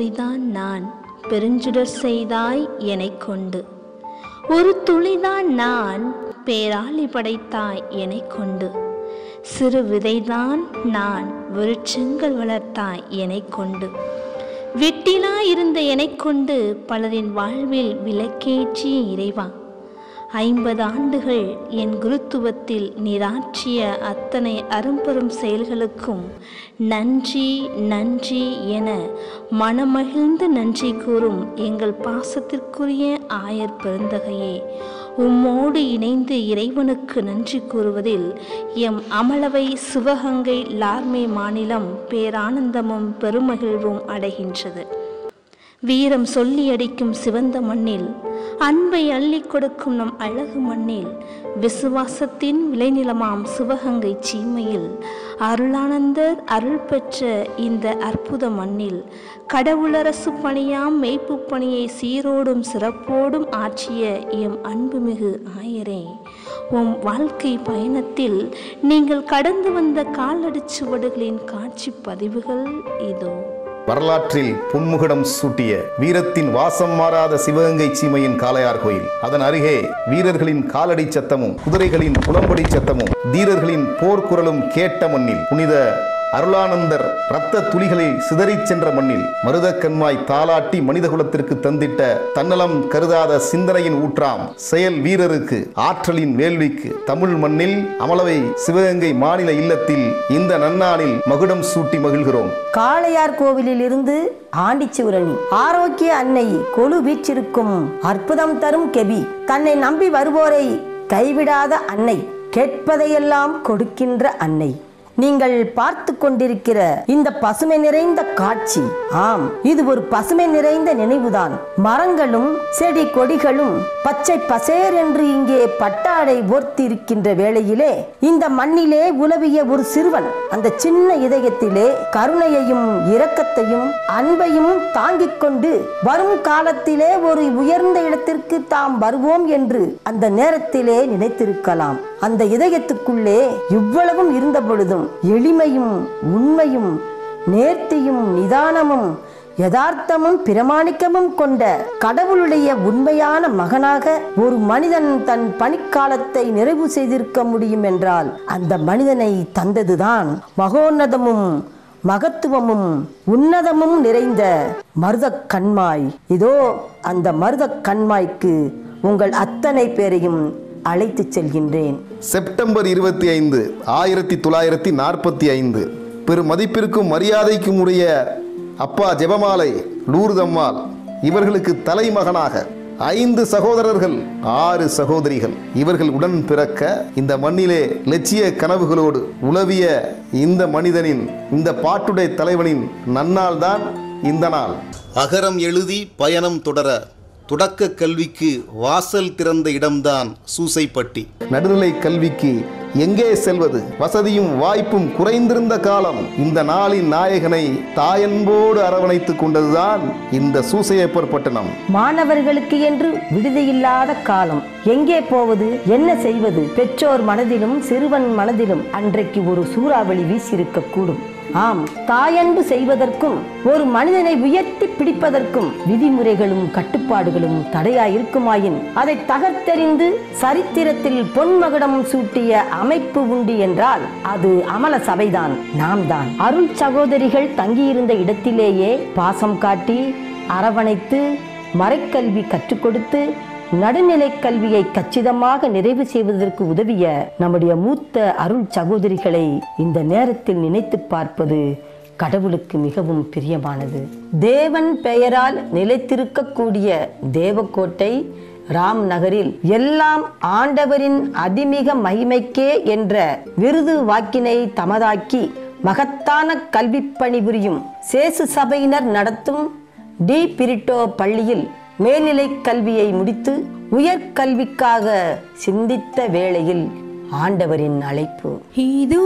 பொறிதான் நான் பெருஞ்சுடர் செய்தாய் எனைக் கொண்டு ஒரு துளிதான் நான் பேராளி படைத்தாய் எனைக் கொண்டு சிறு விதைதான் நான் விருட்சங்கள் வளர்த்தாய் எனைக் கொண்டு வெட்டிலா இருந்த எனைக் கொண்டு பலரின் வாழ்வில் விளக்கேற்றிய இறைவா ஐம்பது ஆண்டுகள் என் குருத்துவத்தில் நீராற்றிய அத்தனை அரும்பெரும் செயல்களுக்கும் நன்றி நன்றி என மனமகிழ்ந்து நன்றி கூறும் எங்கள் பாசத்திற்குரிய ஆயர் பெருந்தகையே உம்மோடு இணைந்து இறைவனுக்கு நன்றி கூறுவதில் எம் அமளவை சிவகங்கை லார்மே மாநிலம் பேரானந்தமும் பெருமகிழ்வும் அடைகின்றது வீரம் சொல்லி அடிக்கும் சிவந்த மண்ணில் அன்பை அள்ளி கொடுக்கும் நம் அழகு மண்ணில் விசுவாசத்தின் விளைநிலமாம் சிவகங்கை சீமையில் அருளானந்தர் அருள் பெற்ற இந்த அற்புத மண்ணில் கடவுளரசு பணியாம் மெய்ப்பு பணியை சீரோடும் சிறப்போடும் ஆற்றிய எம் அன்புமிகு ஆயரே உம் வாழ்க்கை பயணத்தில் நீங்கள் கடந்து வந்த காலடிச்சுவடுகளின் காட்சி பதிவுகள் இதோ வரலாற்றில் புன்முகடம் சூட்டிய வீரத்தின் வாசம் மாறாத சிவகங்கை சீமையின் காளையார் கோயில் அதன் அருகே வீரர்களின் காலடி சத்தமும் குதிரைகளின் புலம்படி சத்தமும் தீரர்களின் போர்க்குரலும் கேட்ட மண்ணில் புனித அருளானந்தர் இரத்த துளிகளை சிதறிச் சென்ற மண்ணில் மருதக்கண்மாய் தாலாட்டி மனிதகுலத்திற்கு தந்திட்ட தன்னலம் கருதாத சிந்தனையின் ஊற்றாம் செயல் வீரருக்கு ஆற்றலின் வேள்விக்கு தமிழ் மண்ணில் அமலவை சிவகங்கை மாநில இல்லத்தில் இந்த நன்னாளில் மகுடம் சூட்டி மகிழ்கிறோம் காளையார் கோவிலில் இருந்து ஆண்டிச்சுவரணி ஆரோக்கிய அன்னை கொலு வீற்றிருக்கும் அற்புதம் தரும் கெபி தன்னை நம்பி வருவோரை கைவிடாத அன்னை கேட்பதையெல்லாம் கொடுக்கின்ற அன்னை நீங்கள் பார்த்து கொண்டிருக்கிற இந்த பசுமை நிறைந்த காட்சி ஆம் இது ஒரு பசுமை நிறைந்த நினைவுதான் மரங்களும் செடி கொடிகளும் பச்சை பசேர் என்று இங்கே பட்டாடை போர்த்தி இருக்கின்ற வேளையிலே இந்த மண்ணிலே உலவிய ஒரு சிறுவன் அந்த சின்ன இதயத்திலே கருணையையும் இரக்கத்தையும் அன்பையும் தாங்கிக் கொண்டு வரும் காலத்திலே ஒரு உயர்ந்த இடத்திற்கு தாம் வருவோம் என்று அந்த நேரத்திலே நினைத்திருக்கலாம் அந்த இதயத்துக்குள்ளே இவ்வளவும் இருந்த பொழுதும் எளிமையும் உண்மையும் நேர்த்தியும் நிதானமும் யதார்த்தமும் பிரமாணிக்கமும் கொண்ட கடவுளுடைய உண்மையான மகனாக ஒரு மனிதன் தன் பணிக்காலத்தை நிறைவு செய்திருக்க முடியும் என்றால் அந்த மனிதனை தந்ததுதான் மகோன்னதமும் மகத்துவமும் உன்னதமும் நிறைந்த மருதக் கண்மாய் இதோ அந்த மருதக் கண்மாய்க்கு உங்கள் அத்தனை பேரையும் அழைத்துச் செல்கின்றேன் செப்டம்பர் இருபத்தி ஐந்து ஆயிரத்தி தொள்ளாயிரத்தி நாற்பத்தி ஐந்து பெரும் மதிப்பிற்கும் மரியாதைக்கும் உரிய அப்பா ஜெபமாலை லூர்தம்மாள் இவர்களுக்கு தலைமகனாக ஐந்து சகோதரர்கள் ஆறு சகோதரிகள் இவர்கள் உடன் பிறக்க இந்த மண்ணிலே லட்சிய கனவுகளோடு உலவிய இந்த மனிதனின் இந்த பாட்டுடை தலைவனின் நன்னாள் தான் இந்த நாள் அகரம் எழுதி பயணம் தொடர தொடக்க கல்விக்கு வாசல் திறந்த இடம்தான் சூசைப்பட்டி நடுநிலை கல்விக்கு எங்கே செல்வது வசதியும் வாய்ப்பும் குறைந்திருந்த காலம் இந்த நாளின் நாயகனை தாயன்போடு அரவணைத்துக் கொண்டதுதான் இந்த சூசையப்பர் பட்டணம் மாணவர்களுக்கு என்று விடுதியில்லாத காலம் எங்கே போவது என்ன செய்வது பெற்றோர் மனதிலும் சிறுவன் மனதிலும் அன்றைக்கு ஒரு சூறாவளி வீசியிருக்க கூடும் ஆம் தாயன்பு செய்வதற்கும் ஒரு மனிதனை உயர்த்தி பிடிப்பதற்கும் விதிமுறைகளும் கட்டுப்பாடுகளும் தடையாயிருக்குமாயின் அதை தகர்த்தெறிந்து சரித்திரத்தில் பொன்மகுடம் சூட்டிய அமைப்பு உண்டு என்றால் அது அமல சபைதான் நாம் தான் அருள் சகோதரிகள் தங்கியிருந்த இடத்திலேயே பாசம் காட்டி அரவணைத்து மறைக்கல்வி கற்றுக் கொடுத்து நடுநிலை கல்வியை கச்சிதமாக நிறைவு செய்வதற்கு உதவிய நம்முடைய மூத்த அருள் சகோதரிகளை இந்த நேரத்தில் நினைத்து பார்ப்பது கடவுளுக்கு மிகவும் பிரியமானது தேவன் பெயரால் நிலைத்திருக்கக்கூடிய தேவக்கோட்டை ராம் நகரில் எல்லாம் ஆண்டவரின் அதிமிக மகிமைக்கே என்ற விருது வாக்கினை தமதாக்கி மகத்தான கல்வி பணிபுரியும் சேசு சபையினர் நடத்தும் டி பிரிட்டோ பள்ளியில் மேல்நிலை கல்வியை முடித்து உயர்கல்விக்காக சிந்தித்த வேளையில் ஆண்டவரின் அழைப்பு இதோ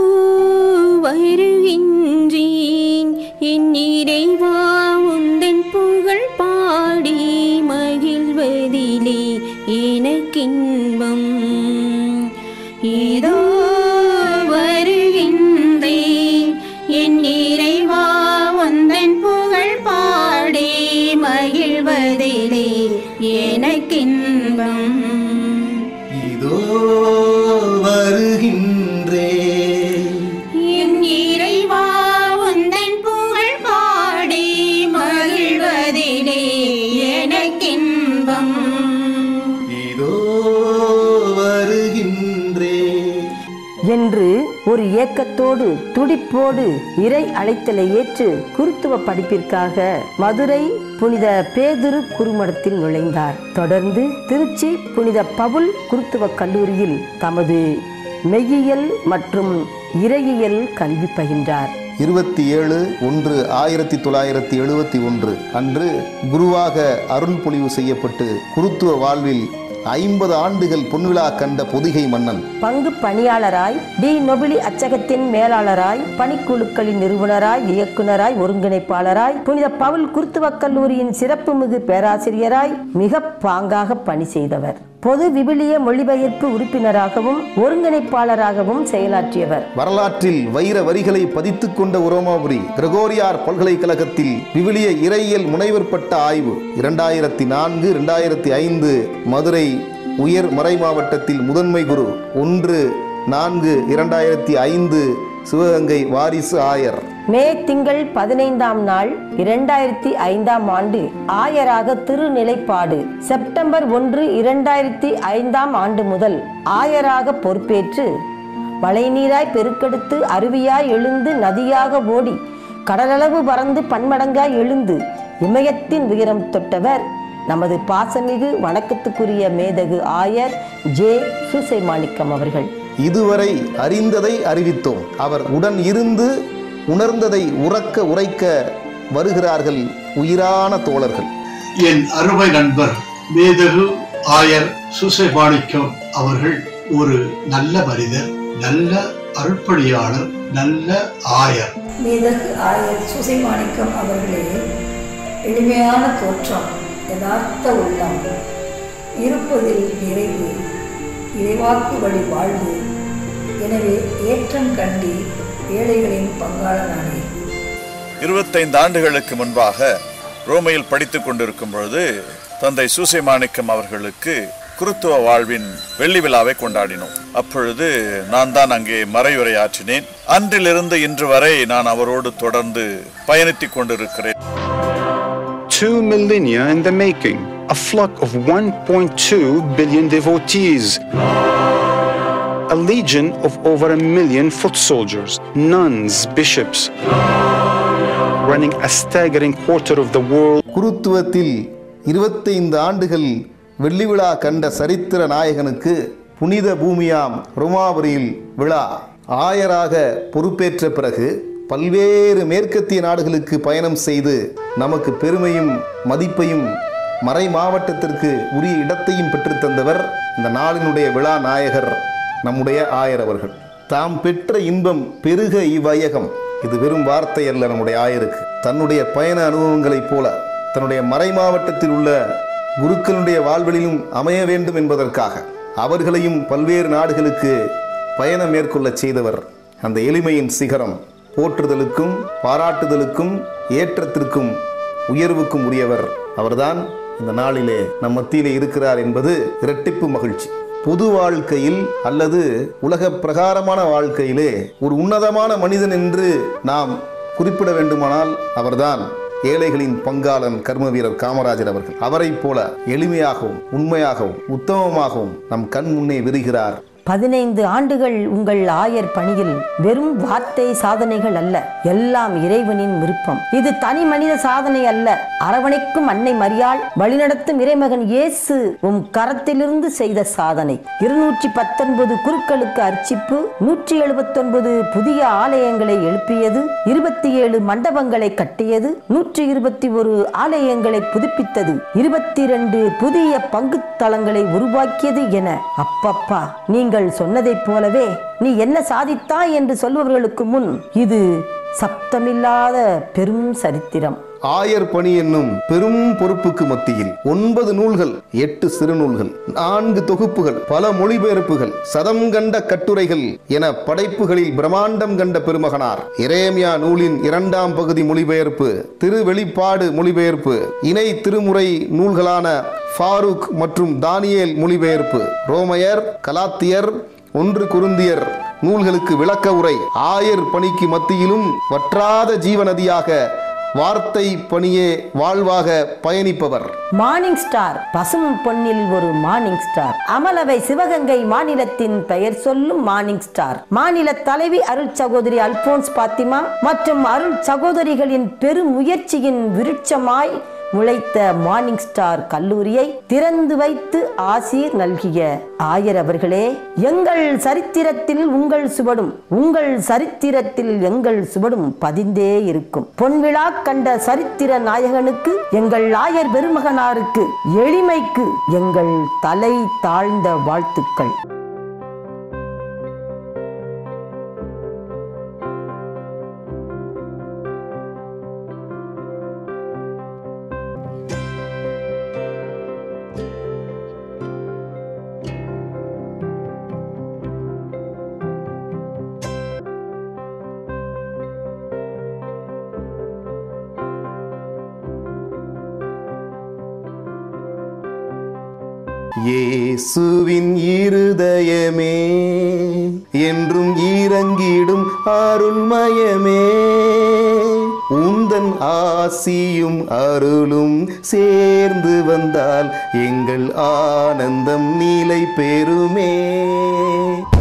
வருகின்றேன் என் இறைவா உந்தன் புகழ் பாடி மகிழ்வதிலே எனக்கின்பம் இதோ வருகின்றேன் என் இறைவா உந்தன் புகழ் பாடி மகிழ்வதிலே எனக்கின்பம் இதோ வருகின்றே என் இறைவா உந்தன் புகழ் பாடி மகிழ்வதிலே எனக்கின்பம் இதோ வருகின்றே என்று ஒரு ஏக்கத்தோடு துடிப்போடு இறை அழைத்தலை ஏற்று குருத்துவ படிப்பிற்காக மதுரை புனித பேதுரு குருமடத்தில் நுழைந்தார் தொடர்ந்து திருச்சி புனித பவுல் குருத்துவ கல்லூரியில் தமது மெய்யியல் மற்றும் இறையியல் கல்வி பயின்றார் இருபத்தி ஏழு ஒன்று ஆயிரத்தி தொள்ளாயிரத்தி எழுபத்தி ஒன்று அன்று குருவாக அருள் பொழிவு செய்யப்பட்டு குருத்துவ வாழ்வில் ஐம்பது ஆண்டுகள் பொன்விழா கண்ட பொதிகை மன்னன் பங்கு பணியாளராய் டி நொபிலி அச்சகத்தின் மேலாளராய் பணிக்குழுக்களின் நிறுவனராய் இயக்குனராய் ஒருங்கிணைப்பாளராய் புனித பவுல் குருத்துவக் கல்லூரியின் சிறப்புமிகு பேராசிரியராய் மிக பாங்காக பணி செய்தவர் பொது விவிலிய மொழிபெயர்ப்பு உறுப்பினராகவும் ஒருங்கிணைப்பாளராகவும் செயலாற்றியவர் வரலாற்றில் வைர வரிகளை பதித்துக் கொண்ட உரோமாபுரி கிரகோரியார் பல்கலைக்கழகத்தில் விவிலிய இறையியல் முனைவர் பட்ட ஆய்வு இரண்டாயிரத்தி நான்கு இரண்டாயிரத்தி ஐந்து மதுரை உயர் மறை மாவட்டத்தில் முதன்மை குரு ஒன்று நான்கு இரண்டாயிரத்தி ஐந்து சிவகங்கை வாரிசு ஆயர் மே திங்கள் பதினைந்தாம் நாள் இரண்டாயிரத்தி ஐந்தாம் ஆண்டு ஆயராக திருநிலைப்பாடு செப்டம்பர் ஒன்று இரண்டாயிரத்தி ஐந்தாம் ஆண்டு முதல் ஆயராக பொறுப்பேற்று மழைநீராய் பெருக்கெடுத்து அருவியாய் எழுந்து நதியாக ஓடி கடலளவு பறந்து பன்மடங்காய் எழுந்து இமயத்தின் உயரம் தொட்டவர் நமது பாசமிகு வணக்கத்துக்குரிய மேதகு ஆயர் ஜே சூசை மாணிக்கம் அவர்கள் இதுவரை அறிந்ததை அறிவித்தோம் அவர் உடன் இருந்து உணர்ந்ததை உறக்க உரைக்க வருகிறார்கள் உயிரான தோழர்கள் என் அருமை நண்பர் மேதகு ஆயர் சுசைபாணிக்கம் அவர்கள் ஒரு நல்ல மனிதர் நல்ல அருட்பணியாளர் நல்ல ஆயர் மேதகு ஆயர் சுசைமாணிக்கம் அவர்களே எளிமையான தோற்றம் யதார்த்த உள்ளம் இருப்பதில் நிறைவு இறைவாக்கு வழி வாழ்வு எனவே ஏற்றம் கண்டி ஏழைகளின் பங்காளனானே இருபத்தைந்து ஆண்டுகளுக்கு முன்பாக ரோமையில் படித்துக் கொண்டிருக்கும் பொழுது தந்தை சூசை மாணிக்கம் அவர்களுக்கு குருத்துவ வாழ்வின் வெள்ளி விழாவை கொண்டாடினோம் அப்பொழுது நான் தான் அங்கே மறையுரை ஆற்றினேன் அன்றிலிருந்து இன்று வரை நான் அவரோடு தொடர்ந்து பயணித்துக் கொண்டிருக்கிறேன் Two millennia in the making, a flock of 1.2 billion devotees, a legion of over a million foot soldiers, nuns, bishops, running a staggering quarter of the world. குருத்துவத்தில் இருபத்தைந்து ஆண்டுகள் வெள்ளி விழா கண்ட சரித்திர நாயகனுக்கு புனித பூமியாம் ரோமாபுரியில் விழா ஆயராக பொறுப்பேற்ற பிறகு பல்வேறு மேற்கத்திய நாடுகளுக்கு பயணம் செய்து நமக்கு பெருமையும் மதிப்பையும் மறை மாவட்டத்திற்கு உரிய இடத்தையும் பெற்றுத் தந்தவர் இந்த நாளினுடைய விழா நாயகர் நம்முடைய ஆயர் அவர்கள் தாம் பெற்ற இன்பம் பெருக இவ்வையகம் இது வெறும் வார்த்தை அல்ல நம்முடைய ஆயருக்கு தன்னுடைய பயண அனுபவங்களைப் போல தன்னுடைய மறை மாவட்டத்தில் உள்ள குருக்களுடைய வாழ்வெளியிலும் அமைய வேண்டும் என்பதற்காக அவர்களையும் பல்வேறு நாடுகளுக்கு பயணம் மேற்கொள்ளச் செய்தவர் அந்த எளிமையின் சிகரம் போற்றுதலுக்கும் பாராட்டுதலுக்கும் ஏற்றத்திற்கும் உயர்வுக்கும் உரியவர் அவர்தான் இந்த நாளிலே நம் மத்தியிலே இருக்கிறார் என்பது இரட்டிப்பு மகிழ்ச்சி பொது வாழ்க்கையில் அல்லது உலக பிரகாரமான வாழ்க்கையிலே ஒரு உன்னதமான மனிதன் என்று நாம் குறிப்பிட வேண்டுமானால் அவர்தான் ஏழைகளின் பங்காளன் கர்ம வீரர் காமராஜர் அவர்கள் அவரைப் போல எளிமையாகவும் உண்மையாகவும் உத்தமமாகவும் நம் கண் முன்னே விரிகிறார் பதினைந்து ஆண்டுகள் உங்கள் ஆயர் பணியில் வெறும் வார்த்தை சாதனைகள் அல்ல எல்லாம் இறைவனின் விருப்பம் இது தனி மனித சாதனை அல்ல அரவணைக்கும் அன்னை மரியாள் வழிநடத்தும் இறைமகன் இயேசு உம் கரத்திலிருந்து செய்த சாதனை இருநூற்றி பத்தொன்பது குருக்களுக்கு அர்ச்சிப்பு நூற்றி எழுபத்தொன்பது புதிய ஆலயங்களை எழுப்பியது இருபத்தி ஏழு மண்டபங்களை கட்டியது நூற்றி இருபத்தி ஒரு ஆலயங்களை புதுப்பித்தது இருபத்தி இரண்டு புதிய பங்கு தளங்களை உருவாக்கியது என அப்பப்பா நீங்கள் சொன்னதைப் போலவே நீ என்ன சாதித்தாய் என்று சொல்பவர்களுக்கு முன் இது சப்தமில்லாத பெரும் சரித்திரம் ஆயர் பணி என்னும் பெரும் பொறுப்புக்கு மத்தியில் ஒன்பது நூல்கள் எட்டு சிறுநூல்கள் நான்கு தொகுப்புகள் பல மொழிபெயர்ப்புகள் சதம் கண்ட கட்டுரைகள் என படைப்புகளில் பிரம்மாண்டம் கண்ட பெருமகனார் இரேமியா நூலின் இரண்டாம் பகுதி மொழிபெயர்ப்பு திருவெளிப்பாடு மொழிபெயர்ப்பு இணை திருமுறை நூல்களான ஃபாரூக் மற்றும் தானியேல் மொழிபெயர்ப்பு ரோமையர் கலாத்தியர் ஒன்று குருந்தியர் நூல்களுக்கு விளக்க உரை ஆயர் பணிக்கு மத்தியிலும் வற்றாத ஜீவநதியாக வார்த்தை பணியே வாழ்வாக பயணிப்பவர் மார்னிங் ஸ்டார் பசும் பொன்னில் ஒரு மார்னிங் ஸ்டார் அமலவை சிவகங்கை மாநிலத்தின் பெயர் சொல்லும் மார்னிங் ஸ்டார் மாநில தலைவி அருள் சகோதரி அல்போன்ஸ் பாத்திமா மற்றும் அருள் சகோதரிகளின் பெருமுயற்சியின் விருட்சமாய் முளைத்த மார்னிங் ஸ்டார் கல்லூரியை திறந்து வைத்து ஆசீர் நல்கிய ஆயர் அவர்களே எங்கள் சரித்திரத்தில் உங்கள் சுவடும் உங்கள் சரித்திரத்தில் எங்கள் சுவடும் பதிந்தே இருக்கும் பொன்விழா கண்ட சரித்திர நாயகனுக்கு எங்கள் ஆயர் பெருமகனாருக்கு எளிமைக்கு எங்கள் தலை தாழ்ந்த வாழ்த்துக்கள் இயேசுவின் இருதயமே என்றும் இறங்கிடும் அருள்மயமே உந்தன் ஆசியும் அருளும் சேர்ந்து வந்தால் எங்கள் ஆனந்தம் நிலை பெறுமே